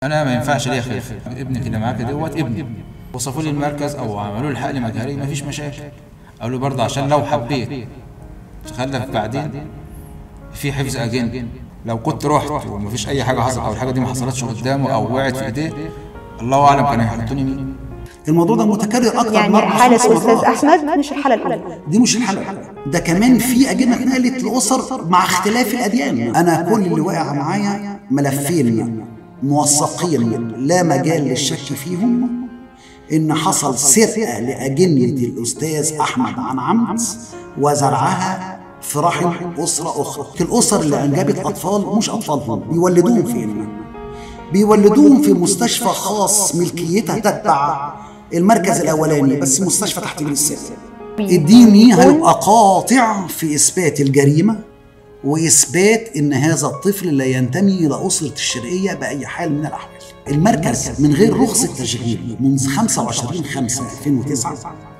انا ما ينفعش ليا خلف ابنك اللي معاك دوت ابني وصفوا لي المركز او عملوا لي حقل مجهري ما فيش مشاكل قالوا برضه عشان لو حبيت تخلف بعدين في حفظ اجن لو كنت رحت وما فيش اي حاجه حصلت او الحاجه دي ما حصلتش قدامه او وقعت في ايديه الله اعلم كانوا هيحطوني مين الموضوع ده متكرر اكتر يعني من أربع حالة خمس أستاذ مرات. أحمد مش الحالة الأولى دي مش الحالة ده كمان في أجنة اتنقلت لأسر مع اختلاف الأديان أنا كل اللي واقع معايا ملفين موثقين لا مجال للشك فيهم إن حصل سرقة لأجنة الأستاذ أحمد عن عمد وزرعها في رحم أسرة أخرى الأسر اللي أنجبت أطفال مش أطفالهم بيولدوهم فين بيولدوهم في مستشفى خاص ملكيتها تتبع المركز الأولاني بس مستشفى تحت بير السن الديني هيبقى قاطع في اثبات الجريمه واثبات ان هذا الطفل لا ينتمي الى اسره الشرقيه باي حال من الاحوال. المركز من غير رخصه تشغيل منذ 25 5 2009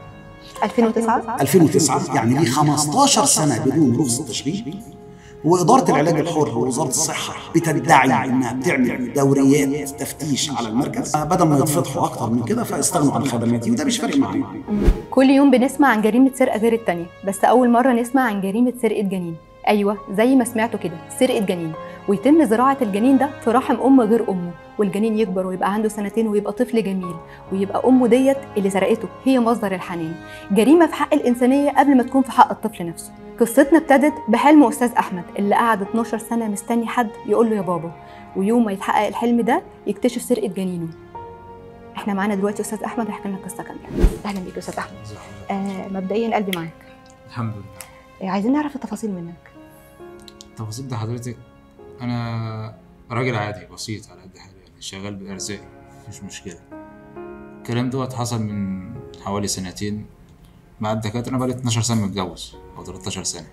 2009 2009 يعني ليه 15 سنه بدون رخصه تشغيل وإدارة العلاج الحر ووزارة الصحة بتدعي إنها بتعمل دوريات تفتيش على المركز بدل ما يتفضحوا أكتر من كده فاستغنوا عن خدماتي وده مش فارق معايا كل يوم بنسمع عن جريمة سرقة غير التانية بس أول مرة نسمع عن جريمة سرقة جنين أيوة زي ما سمعتوا كده سرقة جنين ويتم زراعة الجنين ده في رحم أم غير أمه والجنين يكبر ويبقى عنده سنتين ويبقى طفل جميل ويبقى أمه ديت اللي سرقته هي مصدر الحنان جريمة في حق الإنسانية قبل ما تكون في حق الطفل نفسه قصتنا ابتدت بحلم أستاذ أحمد اللي قعد 12 سنة مستني حد يقول له يا بابا ويوم ما يتحقق الحلم ده يكتشف سرقة جنينه احنا معانا دلوقتي أستاذ أحمد هيحكي لنا قصة كاملة أهلا بيك يا أستاذ أحمد آه مبدئيا قلبي معاك الحمد لله آه عايزين نعرف التفاصيل منك التفاصيل ده حضرتك انا راجل عادي بسيط على قد حالي يعني شغال بارزاقي مفيش مشكله الكلام دوت حصل من حوالي سنتين مع الدكاتره انا بقالي 12 سنه متجوز او 13 سنه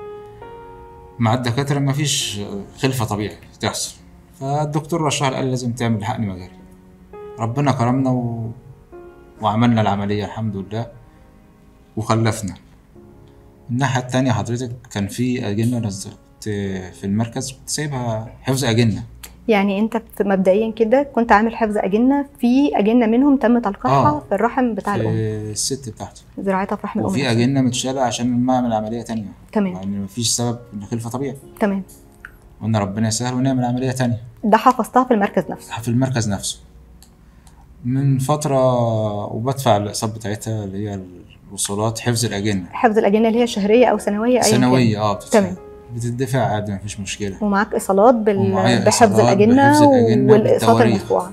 مع الدكاتره مفيش خلفه طبيعي تحصل فالدكتور رشح لي قال لازم تعمل حقن مجاري ربنا كرمنا و... وعملنا العمليه الحمد لله وخلفنا الناحية التانية حضرتك كان في أجنة نزلت في المركز كنت سايبها حفظ أجنة يعني انت في مبدئيا كده كنت عامل حفظ اجنه في اجنه منهم تم تلقيحها آه. في الرحم بتاع في الام الست بتاعته زراعتها في رحم الام وفي أجنة متشالة عشان ما أعمل عملية تانية تمام يعني مفيش سبب إن خلفة طبيعي تمام قلنا ربنا يسهل ونعمل عملية تانية ده حفظتها في المركز نفسه في المركز نفسه من فترة وبدفع الأقساط بتاعتها اللي هي الوصولات حفظ الأجنة حفظ الاجنه اللي هي شهريه او سنويه ايا كان. سنوية اه بتدفع تمام. بتدفع عادي مفيش مشكلة ومعاك ايصالات بال... ومعايا بحفظ إيصالات الاجنه بحفظ الأجنة والاقساط بالتواريخ. المدفوعه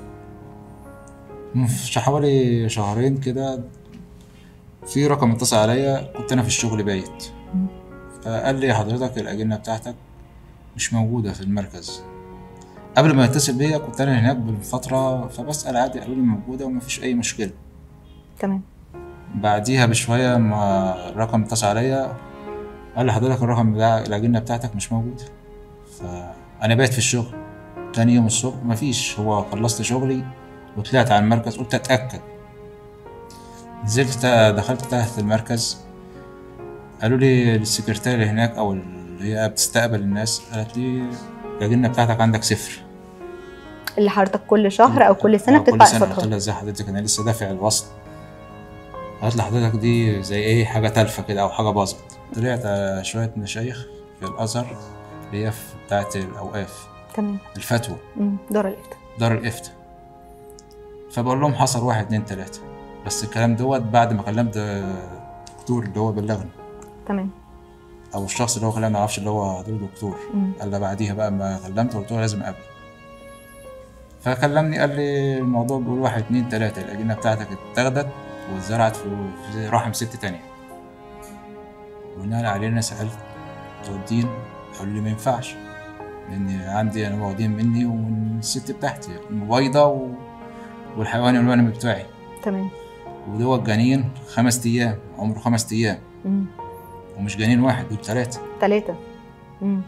في حوالي شهرين كده في رقم اتصل عليا كنت انا في الشغل بايت مم. فقال لي حضرتك الاجنه بتاعتك مش موجوده في المركز قبل ما يتصل بيا كنت انا هناك بالفتره فبسال عادي قالوا لي موجوده ومفيش اي مشكله تمام بعديها بشويه ما الرقم اتصل عليا قال لي حضرتك الرقم بتاع الاجنه بتاعتك مش موجود فانا بايت في الشغل تاني يوم الصبح مفيش هو خلصت شغلي وطلعت على المركز قلت اتاكد نزلت تا- دخلت تحت المركز قالوا لي السكرتيرة اللي هناك او اللي هي بتستقبل الناس قالت لي الاجنه بتاعتك عندك صفر اللي حضرتك كل شهر او كل سنه آه، بتدفع كل سنه قلت اقساطها لها ازاي حضرتك انا لسه دافع الوصل قالت لي حضرتك دي زي ايه حاجه تالفه كده او حاجه باظت طلعت على شويه مشايخ في الازهر اللي هي في بتاعه الاوقاف تمام الفتوى مم. دار الافتاء دار الافتاء فبقول لهم حصل واحد اتنين تلاته بس الكلام دوت بعد ما كلمت الدكتور اللي هو بلغني تمام او الشخص اللي هو كلمني معرفش اللي هو حضرتك دكتور مم. قال لي بعديها بقى ما كلمته قلت له لازم اقابله فكلمني قال لي الموضوع بيقول واحد اتنين تلاته الاجنه بتاعتك اتاخدت واتزرعت في في رحم ست تانية بناء عليه انا سالت بتوع الدين قالوا لي ما ينفعش لان عندي انا واخدين مني ومن الست بتاعتي مبيضه و... والحيوان الواني بتاعي تمام ودوت جنين خمس ايام عمره خمس ايام مم. ومش جنين واحد دول ثلاثه ثلاثه مم.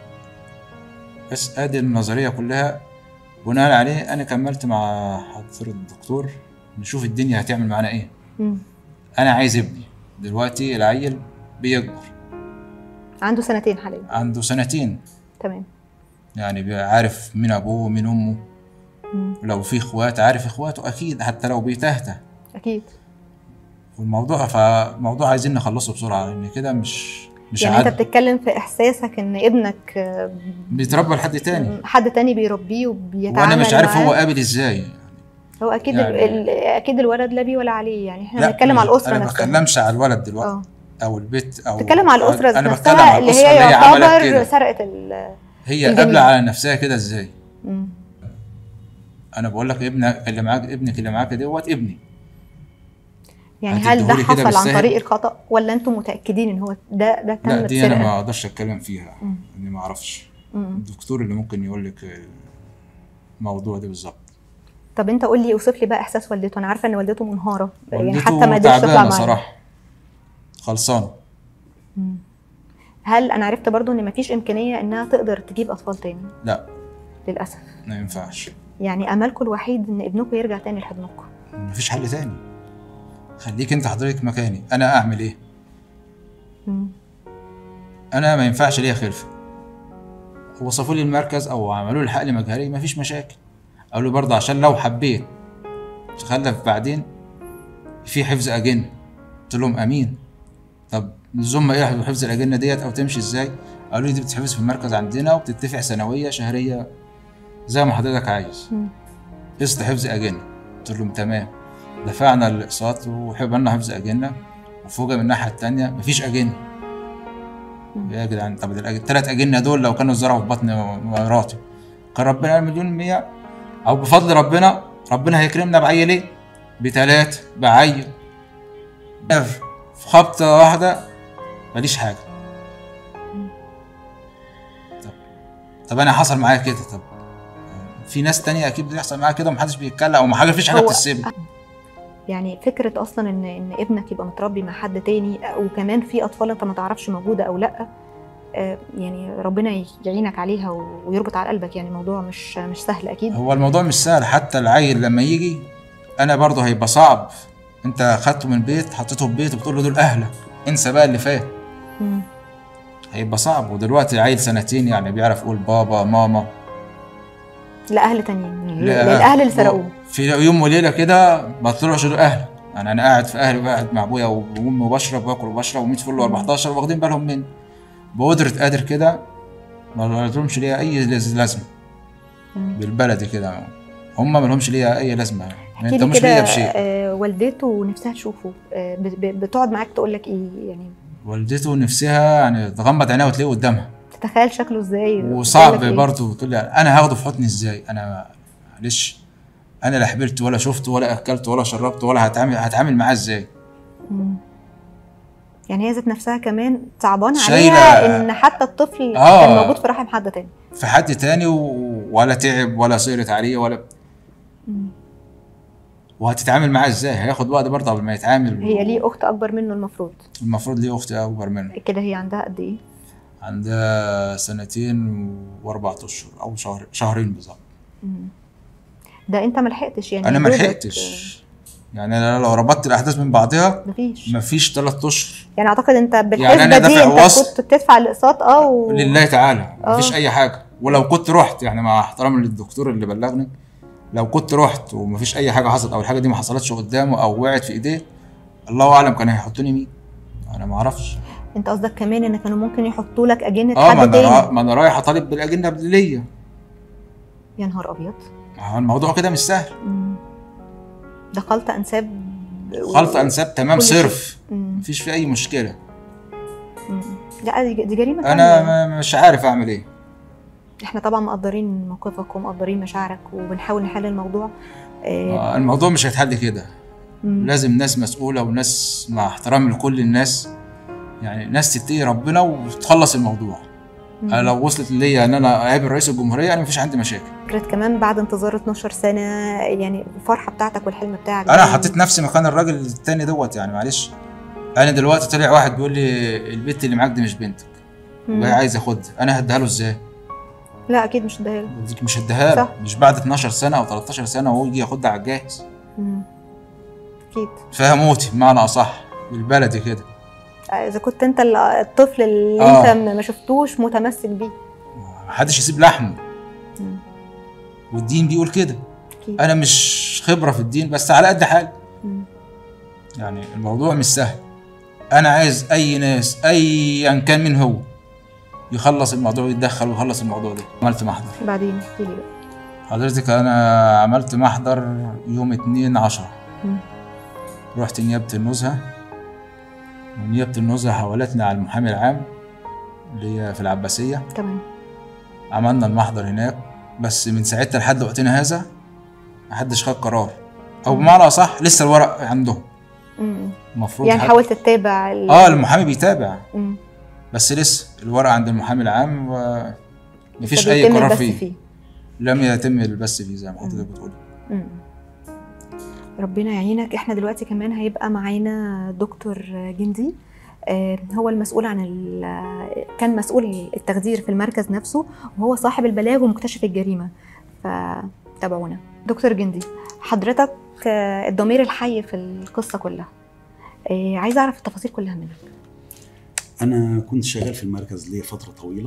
بس ادي النظريه كلها بناء عليه انا كملت مع حضرتك الدكتور نشوف الدنيا هتعمل معانا ايه مم. انا عايز ابني دلوقتي العيل بيكبر عنده سنتين حاليا عنده سنتين تمام يعني بيبقى عارف مين ابوه ومين امه مم. لو في اخوات عارف اخواته اكيد حتى لو بيتهته اكيد والموضوع فموضوع عايزين نخلصه بسرعه لان كده مش مش يعني انت عادل بتتكلم في احساسك ان ابنك آه، بيتربى لحد تاني حد تاني بيربيه وبيتعامل وانا مش عارف معاه. هو قابل ازاي هو اكيد يعني- ال... ال... اكيد الولد لا بيه ولا عليه يعني احنا لا، بنتكلم على الاسره انا ما نفسها بتكلمش على الولد دلوقتي اه او البيت او بتتكلم على الاسره انا ذات بتكلم نفسها على اللي الاسره هي اللي هي عملت يعتبر كده سرقه ال هي الجميل. قابله على نفسها كده ازاي مم. انا بقول لك ابنك اللي معاك ابنك اللي معاك دوت ابني يعني هل ده هتديهولي كده حصل عن بالسهل؟ طريق الخطا ولا انتم متاكدين ان هو ده ده تم لا دي انا بسرقة؟ ما اقدرش اتكلم فيها مم. اني ما اعرفش مم. الدكتور اللي ممكن يقول لك الموضوع ده بالظبط طب انت قول لي اوصف لي بقى احساس والدته انا عارفه ان والدته منهاره يعني والدته حتى ما قدرتش تطلع تعبانه معايا صراحه خلصانه مم. هل انا عرفت برضو ان مفيش امكانيه انها تقدر تجيب اطفال تاني لا للاسف ما ينفعش يعني املكم الوحيد ان ابنكم يرجع تاني لحضنكم مفيش حل تاني خليك انت حضرتك مكاني انا اعمل ايه مم. انا ما ينفعش ليا خلفه وصفوا لي المركز او عملوا لي حقل مجهري مفيش مشاكل قالوا لي برضه عشان لو حبيت تخلف بعدين في حفظ اجنه قلت لهم امين طب نظم ايه حفظ الاجنه ديت او تمشي ازاي قالوا لي دي بتتحفظ في المركز عندنا وبتدفع سنويه شهريه زي ما حضرتك عايز مم. قسط حفظ اجنه قلت لهم تمام دفعنا الاقساط وحبنا حفظ اجنه وفوجئ من الناحيه التانيه مفيش اجنه مم. يا جدعان طب الثلاث اجنه دول لو كانوا زرعوا في بطن مراتي كان ربنا مليون مية او بفضل ربنا ربنا هيكرمنا بعيل ايه؟ بتلات بعيل في خبطة واحدة ماليش حاجة طب طب انا حصل معايا كده طب في ناس تانية اكيد بيحصل معاها كده ومحدش بيتكلم او ما حاجة فيش حاجة هو- بتسيب يعني فكره اصلا ان ان ابنك يبقى متربي مع حد تاني وكمان في اطفال انت ما تعرفش موجوده او لا آه، يعني ربنا يعينك عليها و- ويربط على قلبك يعني الموضوع مش مش سهل اكيد هو الموضوع مش سهل حتى العيل لما يجي انا برضه هيبقى صعب انت خدته من البيت حطيته في بيت وبتقول له دول اهلك انسى بقى اللي فات مم. هيبقى صعب ودلوقتي عيل سنتين يعني بيعرف يقول بابا ماما لاهل تانيين لا، للاهل اللي سرقوه في يوم وليله كده ما طلعوش دول اهل يعني انا قاعد في اهلي وقاعد مع ابويا وامي وبشرب واكل وبشرب و100 فل و14 واخدين بالهم مني بقدرة قادر كده ما لهمش ليها اي لز- لازمه مم. بالبلدي كده هم ما لهمش ليها اي لازمه احكي انت لي مش ليا كده بشيء آه، والدته نفسها تشوفه آه، ب- ب- بتقعد معاك تقول لك ايه يعني والدته نفسها يعني تغمض عينيها وتلاقيه قدامها تتخيل شكله ازاي وصعب بتقول لك إيه؟ برضه تقول لي انا هاخده في حضني ازاي انا معلش انا لا حبلت ولا شفته ولا اكلته ولا شربته ولا هتعامل هتعامل معاه ازاي مم. يعني هي ذات نفسها كمان صعبان شايلة- عليها ان حتى الطفل آه. كان موجود في رحم حد تاني في حد تاني و... ولا تعب ولا صيرت عليه ولا مم. وهتتعامل معاه ازاي هياخد وقت برضه قبل ما يتعامل هي ليه اخت اكبر منه المفروض المفروض ليه اختي اكبر منه كده هي عندها قد ايه عندها سنتين واربع اشهر او شهر شهرين بالظبط مم. ده انت ما لحقتش يعني انا يا ما دوبك، لحقتش يعني أنا لو ربطت الاحداث من بعضها آه، مفيش مفيش ثلاث اشهر يعني اعتقد انت يعني بالحسبه أنا دي دافع انت وصل. كنت بتدفع الاقساط اه و... لله تعالى مفيش آه. اي حاجه ولو كنت رحت يعني مع احترامي للدكتور اللي بلغني لو كنت رحت ومفيش اي حاجه حصلت او الحاجه دي ما حصلتش قدامه او وقعت في ايديه الله اعلم كان هيحطوني مين انا ما اعرفش انت قصدك كمان ان كانوا ممكن يحطوا لك اجنه اه ما حد انا را- تاني ما انا رايح اطالب بالاجنه ليا يا نهار ابيض ما هو الموضوع كده مش سهل مم. ده خلط انساب و- خلط انساب تمام كل شيء. صرف مم. مفيش فيه اي مشكله مم. لا دي دي جريمه انا تانية. ما- مش عارف اعمل ايه احنا طبعا مقدرين موقفك ومقدرين مشاعرك وبنحاول نحل الموضوع آه، آه، الموضوع مش هيتحل كده مم. لازم ناس مسؤوله وناس مع احترامي لكل الناس يعني ناس تتقي ربنا وتخلص الموضوع مم. انا لو وصلت ليا ان انا اقابل رئيس الجمهوريه انا مفيش عندي مشاكل فكرة كمان بعد انتظار 12 سنة يعني الفرحة بتاعتك والحلم بتاعك انا ده حطيت نفسي مكان الراجل التاني دوت يعني معلش انا دلوقتي طلع واحد بيقول لي البنت اللي معاك دي مش بنتك مم. وهي عايز ياخدها انا هديها له ازاي لا أكيد مش ده ديك مش هديها له صح. مش بعد 12 سنه او 13 سنه وهو يجي ياخدها على الجاهز أكيد فيها موتي بمعنى اصح بالبلدي كده إذا كنت أنت ال- الطفل اللي آه. أنت ما شفتوش متمسك بيه محدش يسيب لحمه مم. والدين بيقول كده أكيد. انا مش خبره في الدين بس على قد حالي مم. يعني الموضوع مش سهل انا عايز اي ناس ايا كان من هو يخلص الموضوع يتدخل ويخلص الموضوع ده عملت محضر بعدين احكي لي بقى حضرتك انا عملت محضر يوم 2 10 مم. رحت نيابة النزهة ونيابة النزهة حولتني على المحامي العام اللي هي في العباسية تمام عملنا المحضر هناك بس من ساعتها لحد وقتنا هذا محدش خد قرار او بمعنى اصح لسه الورق عندهم مم. المفروض يعني حد- حاولت تتابع ال... اه المحامي بيتابع مم. بس لسه الورق عند المحامي العام ومفيش اي فبيتم قرار البث فيه. لم يتم البث فيه زي ما حضرتك بتقولي مم. ربنا يعينك احنا دلوقتي كمان هيبقى معانا دكتور جندي آه، هو المسؤول عن ال- كان مسؤول التخدير في المركز نفسه وهو صاحب البلاغ ومكتشف الجريمه فتابعونا دكتور جندي حضرتك آه، الضمير الحي في القصه كلها آه، عايزه اعرف التفاصيل كلها منك أنا كنت شغال في المركز ليا فترة طويلة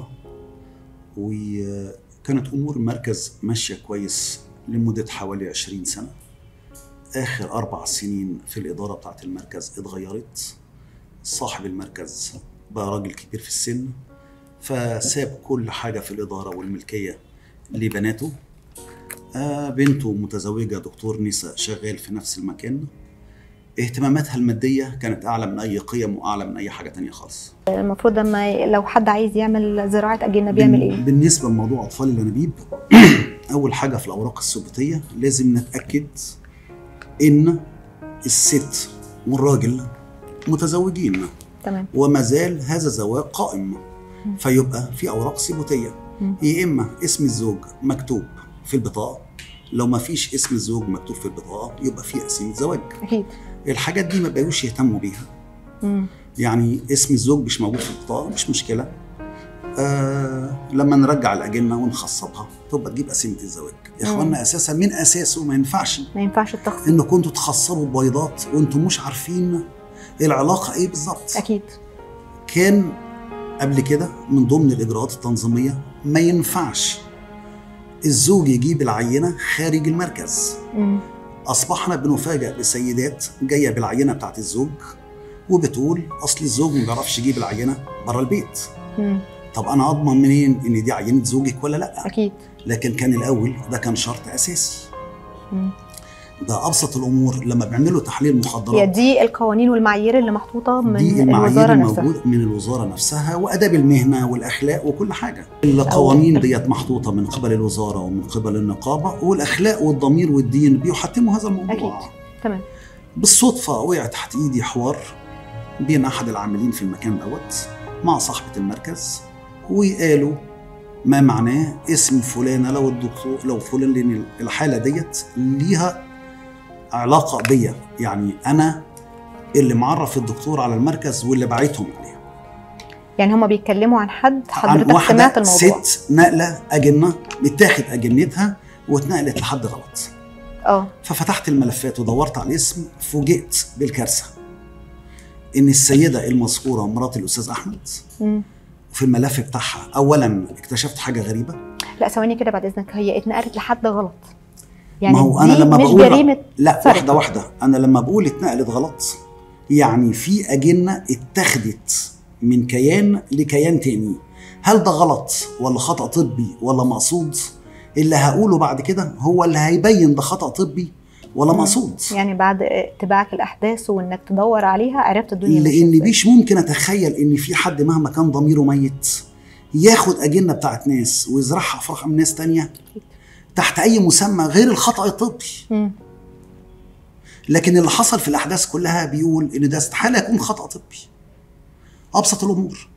وكانت أمور المركز ماشية كويس لمدة حوالي 20 سنة آخر أربع سنين في الإدارة بتاعت المركز اتغيرت صاحب المركز بقى راجل كبير في السن فساب كل حاجة في الإدارة والملكية لبناته آه بنته متزوجة دكتور نساء شغال في نفس المكان اهتماماتها المادية كانت أعلى من أي قيم وأعلى من أي حاجة تانية خالص المفروض لما لو حد عايز يعمل زراعه اجنه بيعمل بال- ايه بالنسبه لموضوع اطفال الانابيب اول حاجه في الاوراق الثبوتيه لازم نتاكد ان الست والراجل متزوجين تمام وما زال هذا الزواج قائم فيبقى في اوراق ثبوتيه مم. يا اما اسم الزوج مكتوب في البطاقه لو ما فيش اسم الزوج مكتوب في البطاقه يبقى في قسيمه زواج اكيد الحاجات دي ما بقوش يهتموا بيها مم. يعني اسم الزوج مش موجود في البطاقه مش مشكله آه لما نرجع الاجنه ونخصبها تبقى تجيب قسيمه الزواج يا مم. اخوانا اساسا من اساسه ما ينفعش ما ينفعش التخصيص ان كنتوا تخصبوا بيضات وانتم مش عارفين العلاقه ايه بالظبط اكيد كان قبل كده من ضمن الاجراءات التنظيميه ما ينفعش الزوج يجيب العينه خارج المركز مم. اصبحنا بنفاجئ بسيدات جايه بالعينه بتاعت الزوج وبتقول اصل الزوج ما بيعرفش يجيب العينه بره البيت مم. طب انا اضمن منين ان دي عينه زوجك ولا لا اكيد لكن كان الاول ده كان شرط اساسي مم. ده ابسط الامور لما بيعملوا تحليل هي مخدرات دي القوانين والمعايير اللي محطوطه من دي المعايير الوزاره نفسها الموجوده من الوزاره نفسها واداب المهنه والاخلاق وكل حاجه القوانين ديت محطوطه من قبل الوزاره ومن قبل النقابه والاخلاق والضمير والدين بيحتموا هذا الموضوع أكيد. تمام بالصدفه وقع تحت ايدي حوار بين احد العاملين في المكان دوت مع صاحبه المركز وقالوا ما معناه اسم فلانه لو الدكتور لو فلان لان الحاله ديت ليها علاقه بيا يعني انا اللي معرف الدكتور على المركز واللي بعتهم عليه يعني هما بيتكلموا عن حد عن حضرتك واحده سمعت الموضوع ست نقله اجنه متاخد اجنتها واتنقلت لحد غلط اه ففتحت الملفات ودورت على الاسم فوجئت بالكارثه ان السيده المذكوره مرات الاستاذ احمد مم. في الملف بتاعها اولا اكتشفت حاجه غريبه لا ثواني كده بعد اذنك هي اتنقلت لحد غلط ما هو انا دي لما مش بقول جريمه لا سرقة. واحده واحده انا لما بقول اتنقلت غلط يعني في اجنه اتخذت من كيان لكيان تاني هل ده غلط ولا خطا طبي ولا مقصود اللي هقوله بعد كده هو اللي هيبين ده خطا طبي ولا مم. مقصود يعني بعد اتباعك الاحداث وانك تدور عليها عرفت الدنيا ماشية لان إزاي. مش ممكن اتخيل ان في حد مهما كان ضميره ميت ياخد اجنه بتاعت ناس ويزرعها في رحم ناس تانية تحت اي مسمى غير الخطا الطبي مم. لكن اللي حصل في الاحداث كلها بيقول ان ده استحاله يكون خطا طبي ابسط الامور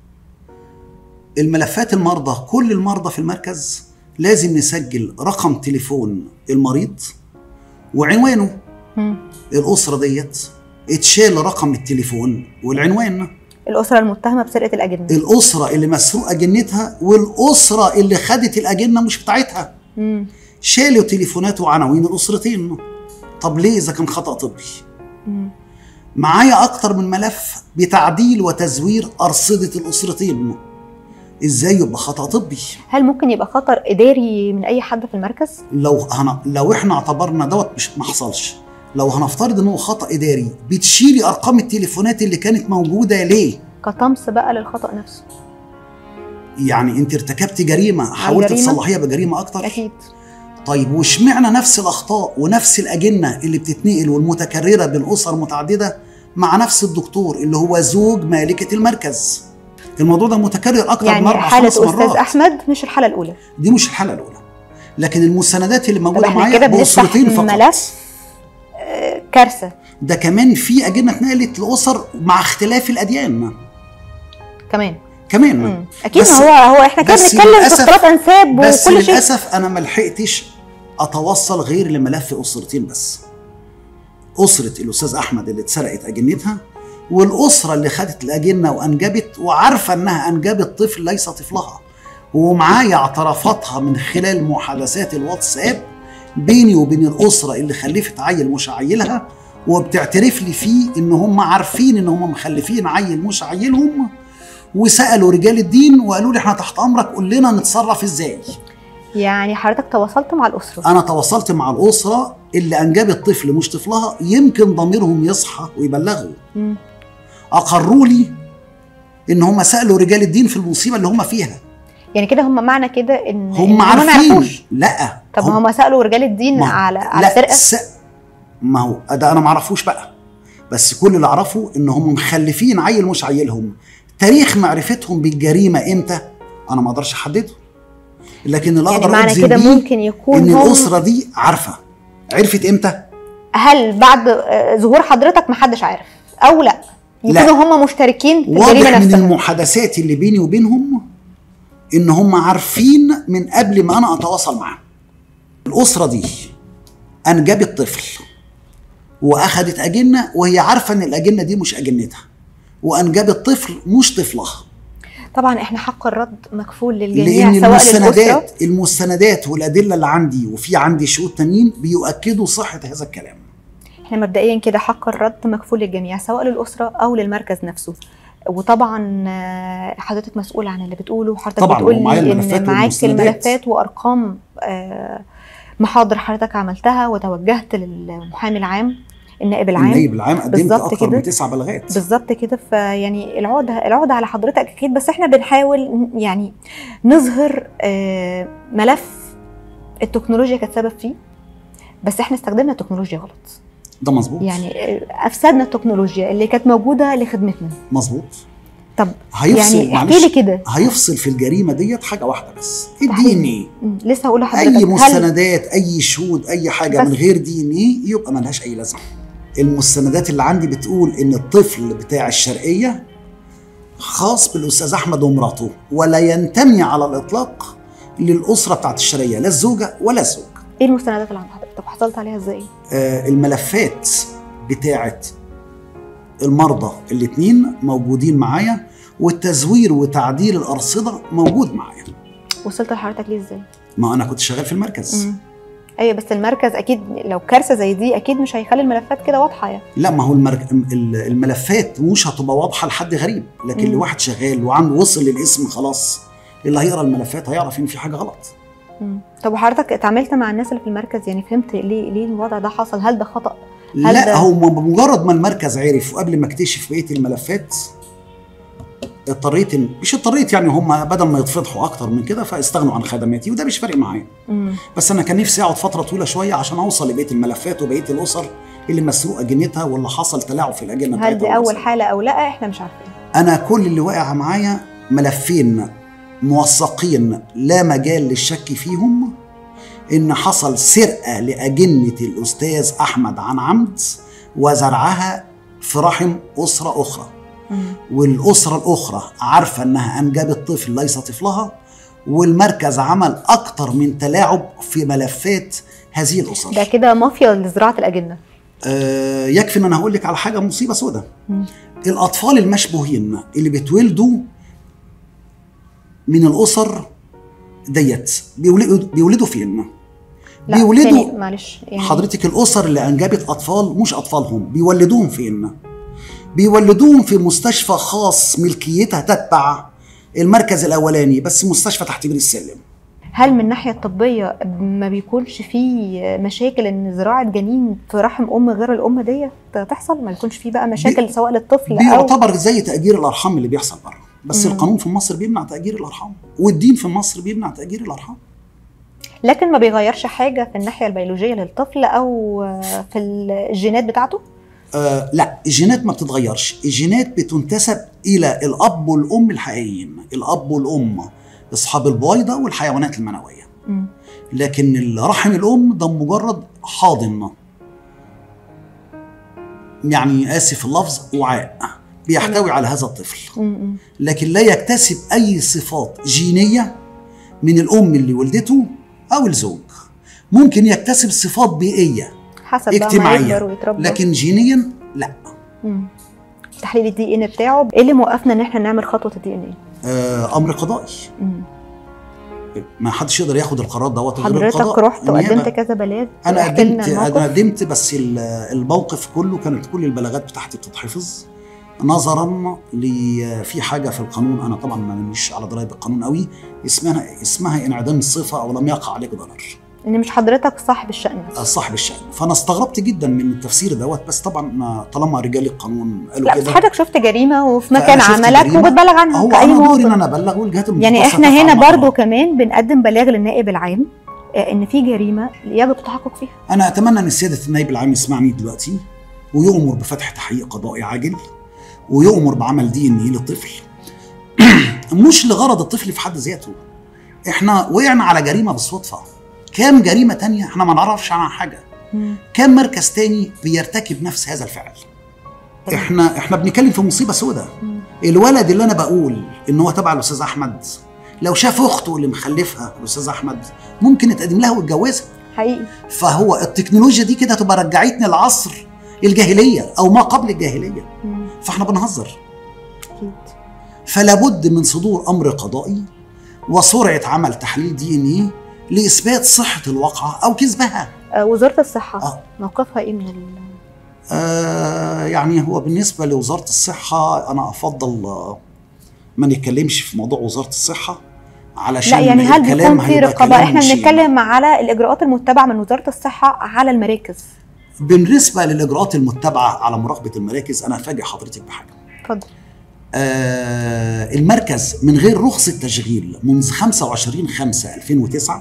الملفات المرضى كل المرضى في المركز لازم نسجل رقم تليفون المريض وعنوانه مم. الاسره ديت اتشال رقم التليفون والعنوان الاسره المتهمه بسرقه الاجنه الاسره اللي مسروقه جنتها والاسره اللي خدت الاجنه مش بتاعتها مم. شالوا تليفونات وعناوين الاسرتين طب ليه اذا كان خطا طبي مم. معايا اكتر من ملف بتعديل وتزوير ارصده الاسرتين ازاي يبقى خطا طبي هل ممكن يبقى خطر اداري من اي حد في المركز لو هن... لو احنا اعتبرنا دوت مش ما حصلش لو هنفترض ان هو خطا اداري بتشيلي ارقام التليفونات اللي كانت موجوده ليه كطمس بقى للخطا نفسه يعني انت ارتكبتي جريمه حاولت جريمة؟ تصلحيها بجريمه اكتر اكيد طيب واشمعنى نفس الاخطاء ونفس الاجنه اللي بتتنقل والمتكرره بين اسر متعدده مع نفس الدكتور اللي هو زوج مالكه المركز الموضوع ده متكرر اكتر من يعني اربع حاله خمس استاذ مرات احمد مش الحاله الاولى دي مش الحاله الاولى لكن المستندات اللي طب موجوده احنا معايا كده بنفتح باسرتين فقط ملف آه، كارثه ده كمان في اجنه اتنقلت لاسر مع اختلاف الاديان كمان كمان مم. اكيد بس- ما هو هو احنا كده بس بنتكلم في للأسف- اختلاط انساب بس وكل شيء للاسف انا ما لحقتش اتوصل غير لملف اسرتين بس اسره الاستاذ احمد اللي اتسرقت اجنتها والاسره اللي خدت الاجنه وانجبت وعارفه انها انجبت طفل ليس طفلها ومعايا اعترافاتها من خلال محادثات الواتساب بيني وبين الاسره اللي خلفت عيل مش عيلها وبتعترف لي فيه ان هم عارفين ان هم مخلفين عيل مش عيلهم وسالوا رجال الدين وقالوا لي احنا تحت امرك قول لنا نتصرف ازاي يعني حضرتك تواصلت مع الاسره انا تواصلت مع الاسره اللي انجبت طفل مش طفلها يمكن ضميرهم يصحى ويبلغوا مم. اقروا لي ان هم سالوا رجال الدين في المصيبه اللي هم فيها يعني كده هم معنى كده ان هم إن ما عارفين يعرفوش. لا طب ما هم سالوا رجال الدين ما- على على لا سرقه س... ما هو ده انا ما اعرفوش بقى بس كل اللي اعرفه ان هم مخلفين عيل مش عيلهم تاريخ معرفتهم بالجريمه امتى انا ما اقدرش احدده لكن اللي يعني اقدر معنى اجزم كده بيه ممكن يكون ان هم الاسره دي عارفه عرفت امتى هل بعد آه، ظهور حضرتك محدش عارف او لا لا. يكونوا هم مشتركين في الجريمه واضح من نفسها المحادثات اللي بيني وبينهم ان هم عارفين من قبل ما انا اتواصل معاهم الاسره دي انجبت طفل واخدت اجنه وهي عارفه ان الاجنه دي مش اجنتها وانجبت طفل مش طفلها طبعا احنا حق الرد مكفول للجميع لان سواء للاسره المستندات المستندات والادله اللي عندي وفي عندي شهود تانيين بيؤكدوا صحه هذا الكلام احنا مبدئيا كده حق الرد مكفول للجميع سواء للاسره او للمركز نفسه وطبعا آه، حضرتك مسؤول عن اللي بتقوله حضرتك طبعاً، بتقول ومعايا لي الملفات ان معاك والمستندات. الملفات وارقام آه، محاضر حضرتك عملتها وتوجهت للمحامي العام النائب العام النائب العام قدمت بالظبط اكثر كده. من تسع بلاغات بالظبط كده فيعني العقده العقده على حضرتك اكيد بس احنا بنحاول ن- يعني نظهر آه، ملف التكنولوجيا كانت سبب فيه بس احنا استخدمنا التكنولوجيا غلط ده مظبوط يعني آه، افسدنا التكنولوجيا اللي كانت موجوده لخدمتنا مظبوط طب هيفصل يعني احكي معلش لي كده هيفصل في الجريمه ديت حاجه واحده بس تحديداً. الدي ان ايه مم، لسه هقول لحضرتك اي هل مستندات اي شهود اي حاجه بس- من غير دي ان ايه يبقى ملهاش اي لازمه المستندات اللي عندي بتقول ان الطفل بتاع الشرقيه خاص بالاستاذ احمد ومراته ولا ينتمي على الاطلاق للاسره بتاعت الشرقيه لا الزوجه ولا الزوج ايه المستندات اللي عند حضرتك وحصلت عليها ازاي آه الملفات بتاعت المرضى الاثنين موجودين معايا والتزوير وتعديل الارصده موجود معايا وصلت لحضرتك ليه ازاي ما انا كنت شغال في المركز مم. ايوه بس المركز اكيد لو كارثه زي دي اكيد مش هيخلي الملفات كده واضحه يعني لا ما هو المرك... ال- الملفات مش هتبقى واضحه لحد غريب لكن مم. لواحد شغال وعنده وصل للاسم خلاص اللي هيقرا الملفات هيعرف ان في حاجه غلط مم. طب وحضرتك اتعاملت مع الناس اللي في المركز يعني فهمت ليه ليه الوضع ده حصل هل ده خطا هل لا ده- هو م- بمجرد ما المركز عرف وقبل ما اكتشف بقيه الملفات اضطريت إن- مش اضطريت يعني هم بدل ما يتفضحوا اكتر من كده فاستغنوا عن خدماتي وده مش فارق معايا مم. بس انا كان نفسي اقعد فتره طويله شويه عشان اوصل لبقيه الملفات وبقيه الاسر اللي مسروق اجنتها واللي حصل تلاعب في الاجنه هل بتاعتها دي اول والأسر. حاله او لا احنا مش عارفين انا كل اللي واقع معايا ملفين موثقين لا مجال للشك فيهم ان حصل سرقه لاجنه الاستاذ احمد عن عمد وزرعها في رحم اسره اخرى مم. والاسره الاخرى عارفه انها انجبت طفل ليس طفلها والمركز عمل اكتر من تلاعب في ملفات هذه الاسر ده كده مافيا لزراعه الاجنه آه، يكفي ان انا هقول لك على حاجه مصيبه سوداء مم. الاطفال المشبوهين اللي بيتولدوا من الاسر ديت بيولدوا بيولدوا فين؟ لا بيولدوا تاني معلش يعني حضرتك الاسر اللي انجبت اطفال مش اطفالهم بيولدوهم فين؟ بيولدوهم في مستشفى خاص ملكيتها تتبع المركز الاولاني بس مستشفى تحت بير السلم هل من الناحيه الطبيه ما بيكونش فيه مشاكل ان زراعه جنين في رحم ام غير الام ديت تحصل ما يكونش فيه بقى مشاكل سواء للطفل او بيعتبر زي تاجير الارحام اللي بيحصل بره بس مم. القانون في مصر بيمنع تاجير الارحام والدين في مصر بيمنع تاجير الارحام لكن ما بيغيرش حاجه في الناحيه البيولوجيه للطفل او في الجينات بتاعته آه لا الجينات ما بتتغيرش الجينات بتنتسب الى الاب والام الحقيقيين الاب والام اصحاب البويضه والحيوانات المنويه مم. لكن رحم الام ده مجرد حاضن يعني اسف اللفظ وعاء بيحتوي على هذا الطفل مم. لكن لا يكتسب اي صفات جينيه من الام اللي ولدته او الزوج ممكن يكتسب صفات بيئيه حسب بقى ما اجتماعية. يكبر ويتربى لكن جينيا لا مم. تحليل الدي ان بتاعه ايه اللي موقفنا ان احنا نعمل خطوه الدي ان آه امر قضائي ما حدش يقدر ياخد القرار دوت غير حضرتك القضاء رحت النيابة. وقدمت كذا بلاغ انا واحكي لنا قدمت انا الموقف. قدمت بس ال- الموقف كله كانت كل البلاغات بتاعتي بتتحفظ نظرا ل في حاجه في القانون انا طبعا ما مش على درايه بالقانون قوي اسمها اسمها انعدام الصفه او لم يقع عليك ضرر ان مش حضرتك صاحب الشأن صاحب الشأن فانا استغربت جدا من التفسير دوت بس طبعا ما- طالما رجال القانون قالوا لا بس كده حضرتك شفت جريمه وفي فأنا مكان شفت عملك جريمة. وبتبلغ عنها هو كأي انا دوري ان مواطن. انا ابلغ والجهات يعني المختصة احنا هنا تفعل برضو معها. كمان بنقدم بلاغ للنائب العام آه، ان في جريمه يجب التحقق فيها انا اتمنى ان سياده النائب العام يسمعني دلوقتي ويؤمر بفتح تحقيق قضائي عاجل ويؤمر بعمل دي ان ايه للطفل مش لغرض الطفل في حد ذاته احنا وقعنا على جريمه بالصدفه كام جريمه تانية احنا ما نعرفش عنها حاجه كام مركز تاني بيرتكب نفس هذا الفعل تمام. احنا احنا بنتكلم في مصيبه سوداء مم. الولد اللي انا بقول ان هو تبع الاستاذ احمد لو شاف اخته اللي مخلفها الاستاذ احمد ممكن يتقدم لها ويتجوزها حقيقي فهو التكنولوجيا دي كده تبقى رجعتني لعصر الجاهليه او ما قبل الجاهليه مم. فاحنا بنهزر اكيد فلا بد من صدور امر قضائي وسرعه عمل تحليل دي ان ايه لاثبات صحه الواقعه او كذبها آه، وزاره الصحه آه. موقفها ايه من ال... آه يعني هو بالنسبه لوزاره الصحه انا افضل آه، ما نتكلمش في موضوع وزاره الصحه علشان لا يعني هل الكلام بيكون في هيبقى رقابه كلام احنا مشين. بنتكلم على الاجراءات المتبعه من وزاره الصحه على المراكز بالنسبه للاجراءات المتبعه على مراقبه المراكز انا افاجئ حضرتك بحاجه اتفضل آه المركز من غير رخصة تشغيل منذ 25 5 2009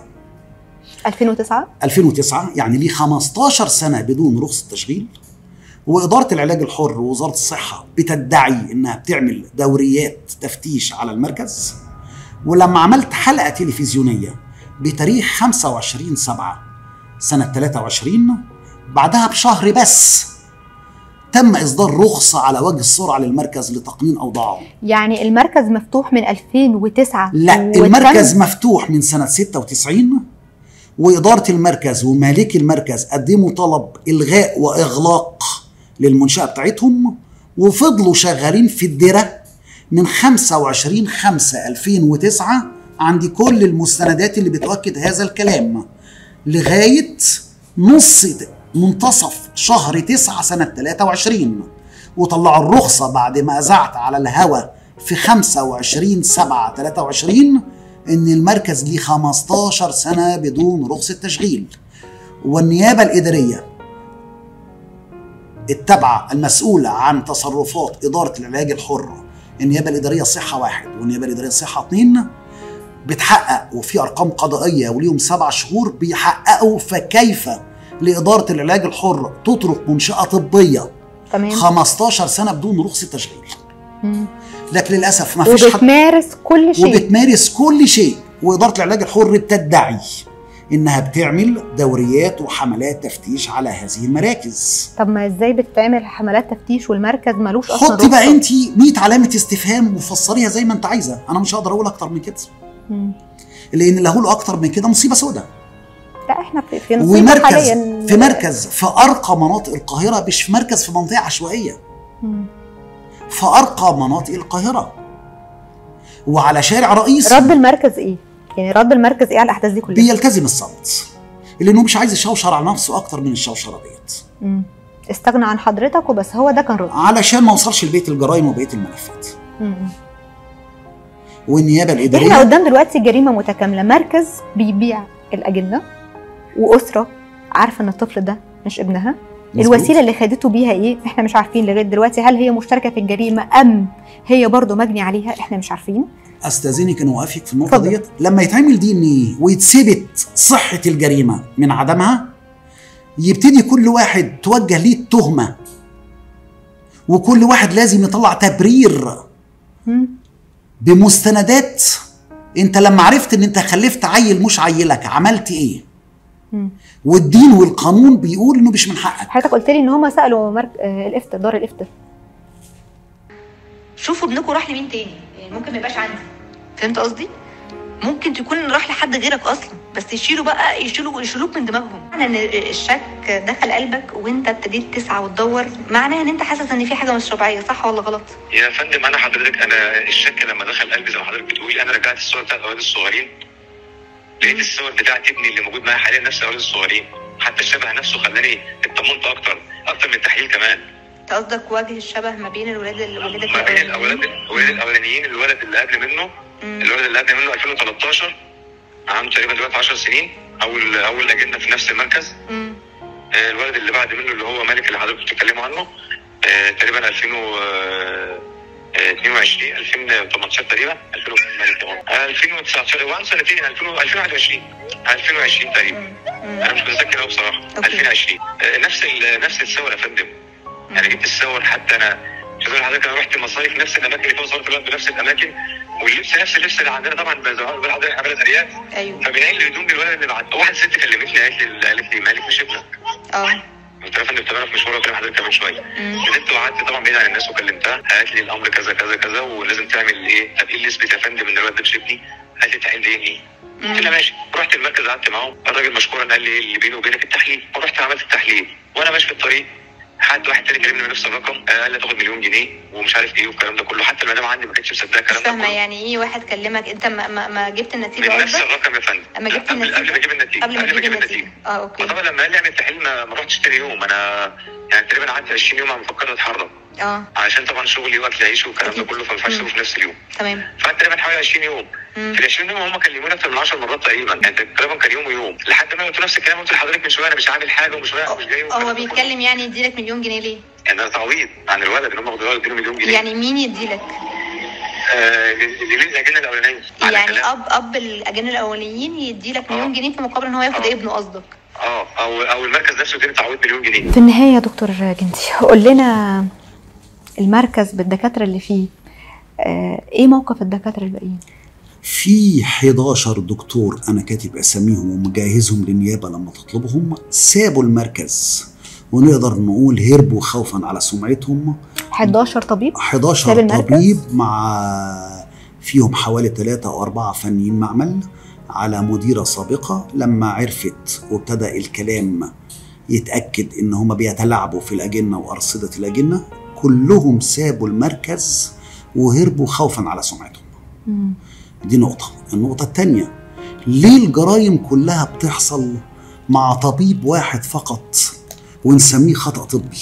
2009 2009 يعني ليه 15 سنة بدون رخصة تشغيل وإدارة العلاج الحر ووزارة الصحة بتدعي إنها بتعمل دوريات تفتيش على المركز ولما عملت حلقة تلفزيونية بتاريخ 25 7 سنة 23 بعدها بشهر بس تم إصدار رخصة على وجه السرعة للمركز لتقنين أوضاعه يعني المركز مفتوح من 2009 لا وتم- المركز مفتوح من سنة 96 وإدارة المركز ومالكي المركز قدموا طلب إلغاء وإغلاق للمنشأة بتاعتهم وفضلوا شغالين في الدرة من 25 5 2009 عندي كل المستندات اللي بتؤكد هذا الكلام لغاية نص منتصف شهر 9 سنة 23 وطلعوا الرخصة بعد ما أذعت على الهوا في 25 7 23 إن المركز ليه 15 سنة بدون رخصة تشغيل والنيابة الإدارية التابعة المسؤولة عن تصرفات إدارة العلاج الحر النيابة الإدارية صحة واحد والنيابة الإدارية صحة اتنين بتحقق وفي أرقام قضائية وليهم سبع شهور بيحققوا فكيف لإدارة العلاج الحر تترك منشأة طبية تمام 15 سنة بدون رخصة تشغيل مم. لكن للأسف ما فيش حد وبتمارس كل شيء وبتمارس كل شيء وإدارة العلاج الحر بتدعي إنها بتعمل دوريات وحملات تفتيش على هذه المراكز طب ما ازاي بتتعمل حملات تفتيش والمركز ملوش اصلا حطي بقى رخصة؟ انت 100 علامه استفهام وفسريها زي ما انت عايزه انا مش هقدر اقول اكتر من كده مم. لان اللي هقوله اكتر من كده مصيبه سوداء لا احنا في, في نصيب ومركز حاليا في مركز في ارقى مناطق القاهره مش في مركز في منطقه عشوائيه مم. في ارقى مناطق القاهره وعلى شارع رئيسي رد المركز ايه؟ يعني رد المركز ايه على الاحداث دي كلها؟ بيلتزم الصمت لانه مش عايز يشوشر على نفسه اكتر من الشوشره ديت مم. استغنى عن حضرتك وبس هو ده كان رد علشان ما اوصلش لبيت الجرائم وبقيه الملفات مم. والنيابه احنا الاداريه قدام دلوقتي جريمه متكامله مركز بيبيع الاجنه واسره عارفه ان الطفل ده مش ابنها مظبوط. الوسيله اللي خدته بيها ايه احنا مش عارفين لغايه دلوقتي هل هي مشتركه في الجريمه ام هي برضو مجني عليها احنا مش عارفين استاذنك ان اوقفك في النقطه اتفضل. ديت لما يتعمل دي ان ايه ويتثبت صحه الجريمه من عدمها يبتدي كل واحد توجه ليه التهمه وكل واحد لازم يطلع تبرير مم. بمستندات انت لما عرفت ان انت خلفت عيل مش عيلك عملت ايه مم. والدين والقانون بيقول انه مش من حقك حضرتك قلت لي ان هم سالوا مرك... آه، الافتاء دار الافتاء شوفوا ابنكم راح لمين تاني يعني ممكن ما يبقاش عندي فهمت قصدي ممكن تكون راح لحد غيرك اصلا بس يشيلوا بقى يشيلوا يشيلوك من دماغهم معنى ان الشك دخل قلبك وانت ابتديت تسعى وتدور معناها ان انت حاسس ان في حاجه مش طبيعيه صح ولا غلط يا فندم انا حضرتك انا الشك لما دخل قلبي زي ما حضرتك بتقولي انا رجعت الصور بتاعت الاولاد الصغيرين لقيت الصور بتاعت ابني اللي موجود معايا حاليا نفس الاولاد الصغيرين حتى الشبه نفسه خلاني اطمنت اكتر اكتر من التحليل كمان انت قصدك وجه الشبه ما بين الولاد اللي ولدك ما بين الأولانيين؟ الاولاد الولاد الاولانيين الولد اللي قبل منه مم. الولد اللي قبل منه 2013 عنده تقريبا دلوقتي 10 سنين اول اول اجنه في نفس المركز مم. آه، الولد اللي بعد منه اللي هو مالك اللي حضرتك بتتكلموا عنه آه، تقريبا 2000 و- آه، آه، 22 2018 تقريبا 2000 مالك طبعا. آه، 2019 هو عنده سنتين 2000 2021 2020 تقريبا مم. انا مش متذكر قوي بصراحه أوكي. 2020 آه، نفس ال- نفس الصور يا فندم يعني جبت الصور حتى انا مش عايز أقول لحضرتك انا رحت مصايف نفس الاماكن اللي فيها صورت الولد بنفس الاماكن واللبس نفس اللبس اللي عندنا طبعا زي ما بقول لحضرتك احنا بلد ارياف ايوه فبنقل الهدوم للولد اللي بعد واحد ست كلمتني قالت لي قالت لي مالك مش ابنك اه قلت لها يا فندم طب انا في مشوار وكلم حضرتك كمان شويه مم. نزلت وقعدت طبعا بعيد عن الناس وكلمتها قالت لي الامر كذا كذا كذا ولازم تعمل ايه طب ايه اللي يثبت يا فندم ان الولد ده مش ابني قالت لي تحليل دي ايه قلت لها ماشي رحت المركز قعدت معاهم الراجل مشكورا قال لي ايه اللي بيني وبينك التحليل ورحت عملت التحليل وانا ماشي في الطريق حد واحد تاني كلمني من نفس الرقم آه، قال لي تاخد مليون جنيه ومش عارف ايه والكلام ده كله حتى المدام عندي ما كانتش مصدقه مش الكلام ده فاهمه كله يعني ايه واحد كلمك انت ما, ما, ما جبت النتيجه من نفس قصدك الرقم يا فندم اما جبت قبل قبل ما اجيب النتيجه قبل ما تجيب النتيجه اه اوكي طبعا لما قال لي اعمل تحليل ما ما رحتش تاني يوم انا يعني تقريبا قعدت 20 يوم عم بفكر اتحرك اه علشان طبعا شغلي واكل عيش والكلام ده أكيد. كله فما ينفعش مم. اسيبه في نفس اليوم تمام فقعدت تقريبا حوالي 20 يوم مم. في ال 20 يوم هم كلموني اكتر من 10 مرات تقريبا يعني تقريبا كان يوم ويوم لحد ما قلت نفس الكلام قلت لحضرتك من شويه انا مش عامل حاجه ومش رايح ومش جاي والكلام هو ده كله. بيتكلم يعني يديلك مليون جنيه ليه؟ يعني انا تعويض عن الولد اللي هم واخدينه اديله مليون جنيه يعني مين يديلك؟ آه اللي ليه الاجنه الاولانيه على يعني كلام. اب اب الاجانب الاولانيين يديلك مليون آه. جنيه في مقابل ان هو ياخد آه. ابنه قصدك اه او او المركز نفسه اداني تعويض مليون جنيه في النهايه يا دكتور جندي قول لنا المركز بالدكاتره اللي فيه آه، ايه موقف الدكاتره الباقيين في 11 دكتور انا كاتب اساميهم ومجهزهم للنيابه لما تطلبهم سابوا المركز ونقدر نقول هربوا خوفا على سمعتهم 11 طبيب ساب 11 المركز؟ طبيب مع فيهم حوالي ثلاثة أو أربعة فنيين معمل على مديرة سابقة لما عرفت وابتدى الكلام يتأكد إن هما بيتلاعبوا في الأجنة وأرصدة الأجنة كلهم سابوا المركز وهربوا خوفا على سمعتهم مم. دي نقطة النقطة التانية ليه الجرائم كلها بتحصل مع طبيب واحد فقط ونسميه خطأ طبي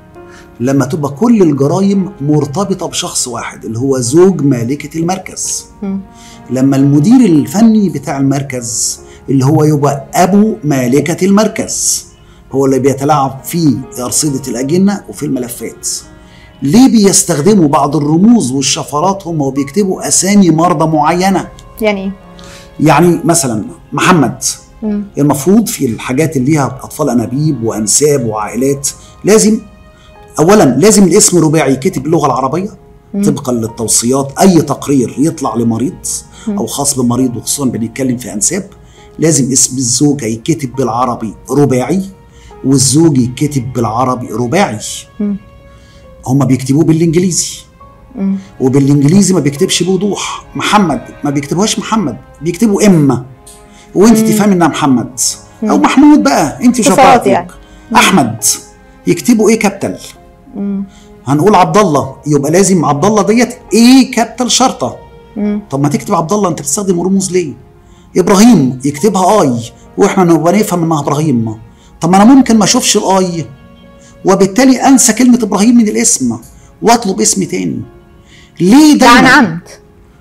لما تبقى كل الجرائم مرتبطة بشخص واحد اللي هو زوج مالكة المركز مم. لما المدير الفني بتاع المركز اللي هو يبقى أبو مالكة المركز هو اللي بيتلاعب في أرصدة الأجنة وفي الملفات ليه بيستخدموا بعض الرموز والشفرات هم وبيكتبوا أسامي مرضى معينة يعني ايه يعني مثلا محمد مم. المفروض في الحاجات اللي ليها اطفال انابيب وانساب وعائلات لازم اولا لازم الاسم رباعي يكتب باللغه العربيه مم. طبقا للتوصيات اي تقرير يطلع لمريض مم. او خاص بمريض وخصوصا بنتكلم في انساب لازم اسم الزوجه يكتب بالعربي رباعي والزوج يكتب بالعربي رباعي مم. هما بيكتبوه بالانجليزي مم. وبالانجليزي ما بيكتبش بوضوح محمد ما بيكتبوهاش محمد بيكتبوا اما وانت مم. تفهمي انها محمد او مم. محمود بقى انت اتصالات وشطارتك يعني. مم. احمد يكتبوا ايه كابيتال مم. هنقول عبد الله يبقى لازم عبد الله ديت ايه كابيتال شرطه مم. طب ما تكتب عبد الله انت بتستخدم رموز ليه ابراهيم يكتبها اي واحنا نبقى نفهم انها ابراهيم طب ما انا ممكن ما اشوفش الاي وبالتالي انسى كلمه ابراهيم من الاسم واطلب اسم تاني ليه ده عن دايما عمد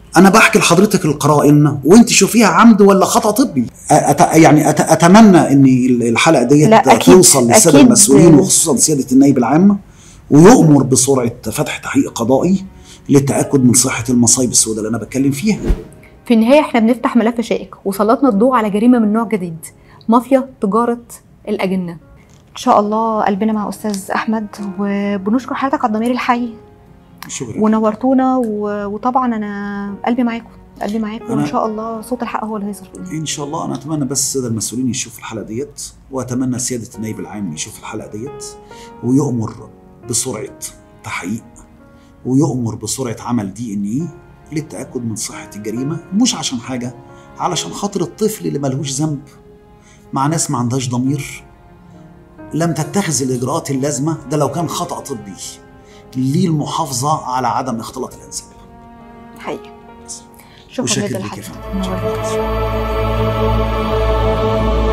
انا بحكي لحضرتك القرائن وانت شوفيها عمد ولا خطا طبي أت... يعني أت... اتمنى ان الحلقه ديت لا، أكيد- توصل للساده أكيد. المسؤولين وخصوصا سياده النائب العام ويؤمر بسرعه فتح تحقيق قضائي للتاكد من صحه المصايب السوداء اللي انا بتكلم فيها في النهاية احنا بنفتح ملف شائك وسلطنا الضوء على جريمة من نوع جديد مافيا تجارة الأجنة إن شاء الله قلبنا مع أستاذ أحمد وبنشكر حضرتك على الضمير الحي شكرا ونورتونا و... وطبعا أنا قلبي معاكم قلبي معاكم وإن أنا- شاء الله صوت الحق هو اللي هيظهر في النهاية. ان شاء الله انا اتمنى بس الساده المسؤولين يشوفوا الحلقه ديت واتمنى سياده النائب العام يشوف الحلقه ديت ويؤمر بسرعه تحقيق ويؤمر بسرعه عمل دي ان ايه للتاكد من صحه الجريمه مش عشان حاجه علشان خاطر الطفل اللي ملهوش ذنب مع ناس ما عندهاش ضمير لم تتخذ الاجراءات اللازمه ده لو كان خطا طبي للمحافظه على عدم اختلاط الانساب حقيقي شكرا وشاكر جدا ليك يا لحضرتك فندم. نورتونا.